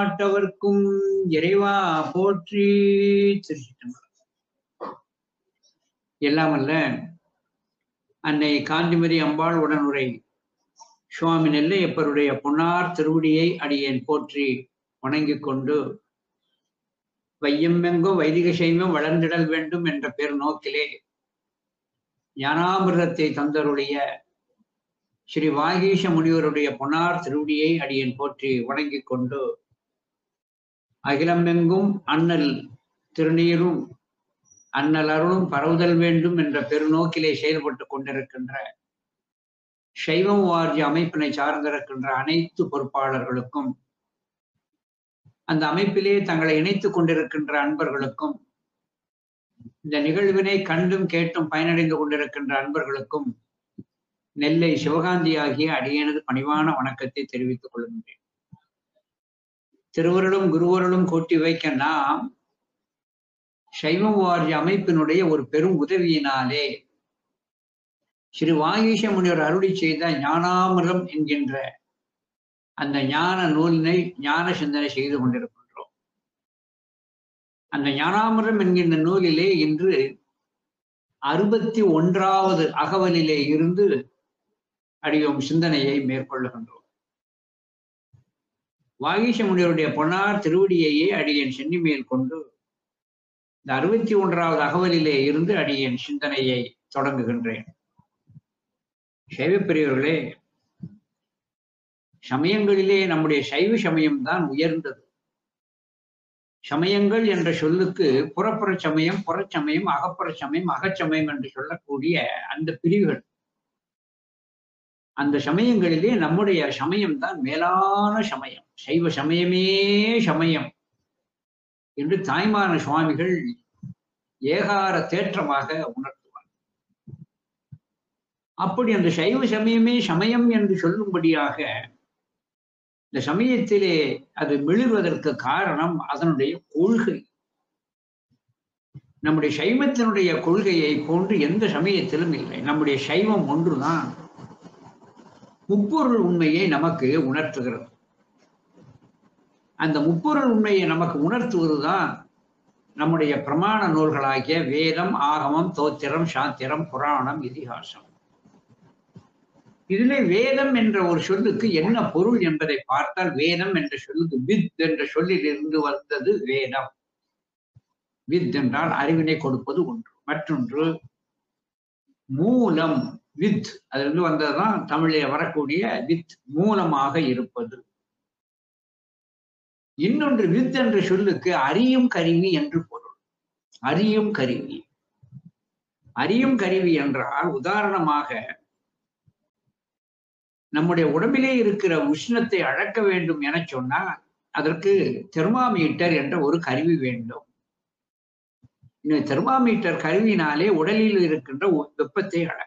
நாட்டவர்க்கும் இறைவா போற்றி திருச்சிட்டம்பலம் எல்லாம் அல்ல அன்னை காந்திமதி அம்பாள் உடனுரை சுவாமி நெல்லையப்பருடைய பொன்னார் திருவடியை அடியேன் போற்றி வணங்கிக் கொண்டு வையமெங்கோ வைதிக சைவம் வளர்ந்திடல் வேண்டும் என்ற பெரு நோக்கிலே ஞானாமிரதத்தை தந்தருடைய ஸ்ரீ வாகீஷ முனிவருடைய பொன்னார் திருவடியை அடியேன் போற்றி வணங்கிக் கொண்டு அகிலமெங்கும் அண்ணல் திருநீரும் அண்ணல் அருளும் பரவுதல் வேண்டும் என்ற பெருநோக்கிலே செயல்பட்டு கொண்டிருக்கின்ற சைவம் வாரிய அமைப்பினை சார்ந்திருக்கின்ற அனைத்து பொறுப்பாளர்களுக்கும் அந்த அமைப்பிலே தங்களை இணைத்துக் கொண்டிருக்கின்ற அன்பர்களுக்கும் இந்த நிகழ்வினை கண்டும் கேட்டும் பயனடைந்து கொண்டிருக்கின்ற அன்பர்களுக்கும் நெல்லை சிவகாந்தி ஆகிய அடியனது பணிவான வணக்கத்தை தெரிவித்துக் கொள்கின்றேன் திருவருளும் குருவருளும் கூட்டி வைக்க நாம் சைவம் வாரிய அமைப்பினுடைய ஒரு பெரும் உதவியினாலே ஸ்ரீ வாகீஷ முனிவர் அருளி செய்த ஞானாமிரம் என்கின்ற அந்த ஞான நூலினை ஞான சிந்தனை செய்து கொண்டிருக்கின்றோம் அந்த ஞானாமிரம் என்கின்ற நூலிலே இன்று அறுபத்தி ஒன்றாவது அகவலிலே இருந்து அடியோம் சிந்தனையை மேற்கொள்ளுகின்றோம் வாகீஷ முனிவருடைய பொன்னார் திருவடியையே அடியேன் சென்னி மேல் கொண்டு இந்த அறுபத்தி ஒன்றாவது அகவலிலே இருந்து அடியேன் சிந்தனையை தொடங்குகின்றேன் சைவப்பிரியவர்களே சமயங்களிலே நம்முடைய சைவ சமயம்தான் உயர்ந்தது சமயங்கள் என்ற சொல்லுக்கு புறப்புற சமயம் புறச்சமயம் அகப்புற சமயம் அகச்சமயம் என்று சொல்லக்கூடிய அந்த பிரிவுகள் அந்த சமயங்களிலே நம்முடைய சமயம்தான் மேலான சமயம் சைவ சமயமே சமயம் என்று தாய்மான சுவாமிகள் ஏகார தேற்றமாக உணர்த்துவார் அப்படி அந்த சைவ சமயமே சமயம் என்று சொல்லும்படியாக இந்த சமயத்திலே அது மிளிர்வதற்கு காரணம் அதனுடைய கொள்கை நம்முடைய சைவத்தினுடைய கொள்கையை போன்று எந்த சமயத்திலும் இல்லை நம்முடைய சைவம் ஒன்றுதான் முப்பொருள் உண்மையை நமக்கு உணர்த்துகிறது அந்த முப்பொருள் உண்மையை நமக்கு உணர்த்துவதுதான் நம்முடைய பிரமாண நூல்களாகிய வேதம் ஆகமம் தோத்திரம் சாத்திரம் புராணம் இதிகாசம் இதிலே வேதம் என்ற ஒரு சொல்லுக்கு என்ன பொருள் என்பதை பார்த்தால் வேதம் என்ற சொல்லுக்கு வித் என்ற சொல்லில் இருந்து வந்தது வேதம் வித் என்றால் அறிவினை கொடுப்பது ஒன்று மற்றொன்று மூலம் வித் அதிலிருந்து வந்ததுதான் தமிழில் வரக்கூடிய வித் மூலமாக இருப்பது இன்னொன்று வித் என்ற சொல்லுக்கு அறியும் கருவி என்று பொருள் அறியும் கருவி அறியும் கருவி என்றால் உதாரணமாக நம்முடைய உடம்பிலே இருக்கிற உஷ்ணத்தை அளக்க வேண்டும் என சொன்னால் அதற்கு தெர்மாமீட்டர் என்ற ஒரு கருவி வேண்டும் இந்த தெர்மாமீட்டர் கருவினாலே உடலில் இருக்கின்ற வெப்பத்தை அள